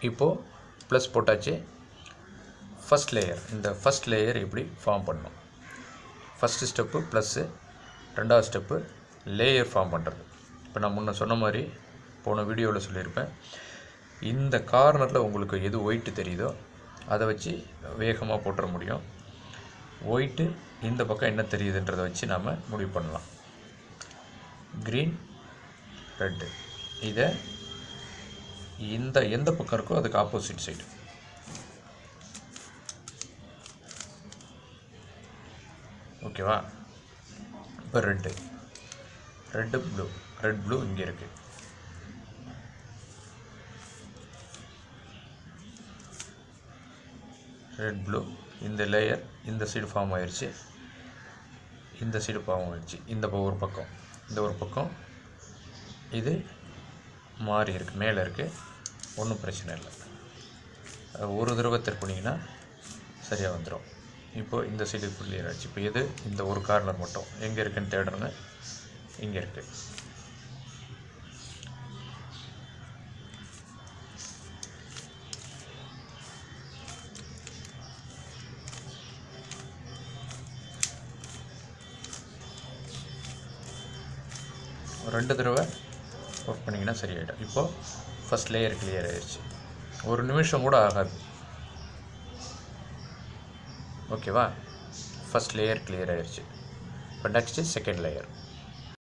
இப்போது ப்ளஸ் போட்டாச்சு first layer இந்த ஃபஸ்ட் லேயர் இப்படி ஃபார்ம் பண்ணணும் ஃபஸ்ட்டு ஸ்டெப்பு ப்ளஸ்ஸு ரெண்டாவது ஸ்டெப்பு லேயர் ஃபார்ம் பண்ணுறது இப்போ நான் முன்ன சொன்ன மாதிரி போன வீடியோவில் சொல்லியிருப்பேன் இந்த கார்னரில் உங்களுக்கு எது ஒயிட்டு தெரியுதோ அதை வச்சு வேகமாக போட்டுற முடியும் ஒயிட்டு இந்த பக்கம் என்ன தெரியுதுன்றதை வச்சு நாம் முடிவு பண்ணலாம் க்ரீன் ரெட்டு இதை இந்த எந்த பக்கம் இருக்கோ அதுக்கு ஆப்போசிட் சைடு ஓகேவா இப்போ red red blue red blue இங்கே இருக்குது ரெட் ப்ளூ இந்த லேயர் இந்த சைடு ஃபார்ம் ஆயிடுச்சு இந்த சைடு ஃபார்ம் ஆயிடுச்சு இந்த ப- ஒரு பக்கம் இந்த ஒரு பக்கம் இது மாறி இருக்குது மேலே இருக்குது ஒன்றும் பிரச்சனை இல்லை அது ஒரு தடவை திருப்பினீங்கன்னா சரியாக வந்துடும் இப்போ இந்த சைடு கிளியர் ஆச்சு இப்போ எது இந்த ஒரு கார்னர் மட்டும் எங்கே இருக்குன்னு தேடுறேங்க இங்கே இருக்குது ஒரு ரெண்டு தடவை ஒர்க் பண்ணிங்கன்னா சரியாயிடும் இப்போது ஃபஸ்ட் லேயர் கிளியர் ஆயிடுச்சு ஒரு நிமிஷம் கூட ஆகாது ஓகேவா ஃபஸ்ட் லேயர் கிளியர் ஆயிடுச்சு இப்போ நெக்ஸ்ட்டு செகண்ட் லேயர்